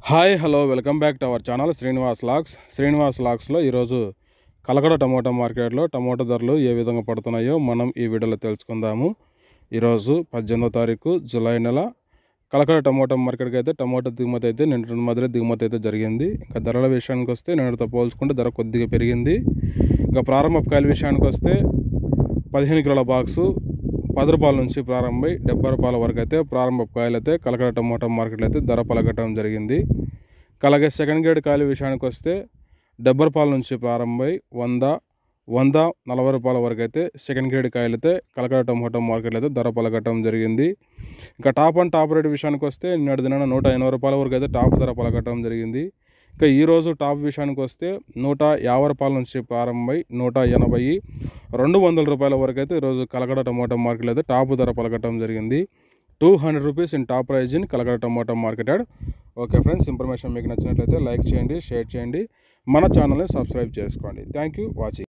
hi hello welcome back to our channel Srinivas లాక్స్ శ్రీనివాస్ లాక్స్లో ఈరోజు కలకడ టమోటా మార్కెట్లో టమోటా ధరలు ఏ విధంగా పడుతున్నాయో మనం ఈ వీడియోలో తెలుసుకుందాము ఈరోజు పద్దెనిమిదో తారీఖు జూలై నెల కలకడ టమోటా మార్కెట్కి అయితే టమోటా దిగుమతి అయితే నిన్నటి మధ్యలో దిగుమతి అయితే జరిగింది ఇంకా ధరల విషయానికి వస్తే నిన్నటితో పోల్చుకుంటే ధర కొద్దిగా పెరిగింది ఇంకా ప్రారంభ కాయల విషయానికి వస్తే పదిహేను కిలోల బాక్సు పది రూపాయల నుంచి ప్రారంభమై డెబ్బై రూపాయల వరకు అయితే ప్రారంభ కాయలు అయితే కలకడ టమోటా మార్కెట్లో అయితే ధర పలకటం జరిగింది అలాగే సెకండ్ గ్రేడ్ కాయల విషయానికి వస్తే డెబ్బై రూపాయల నుంచి ప్రారంభమై వంద వంద నలభై రూపాయల వరకు అయితే సెకండ్ గ్రేడ్ కాయలు అయితే కలకడ టమోటా మార్కెట్లో అయితే ధర పలకటం జరిగింది ఇంకా టాప్ అండ్ టాప్ రేట్ విషయానికి వస్తే నిన్నటి దినాన నూట ఎనభై రూపాయల వరకు అయితే టాప్ ధర పలకటం జరిగింది ఇంకా ఈరోజు టాప్ విషయానికి వస్తే నూట యాభై రూపాయల నుంచి ప్రారంభమై నూట ఎనభై రెండు వందల రూపాయల వరకు అయితే ఈరోజు కలకడ టమోటా మార్కెట్లో అయితే టాప్ ధర పలకటం జరిగింది two hundred rupees in top price in Kalakada tomato market yard okay friends information మీకు నచ్చినట్లయితే లైక్ చేయండి షేర్ చేయండి మన ఛానల్ని సబ్స్క్రైబ్ చేసుకోండి థ్యాంక్ యూ వాచింగ్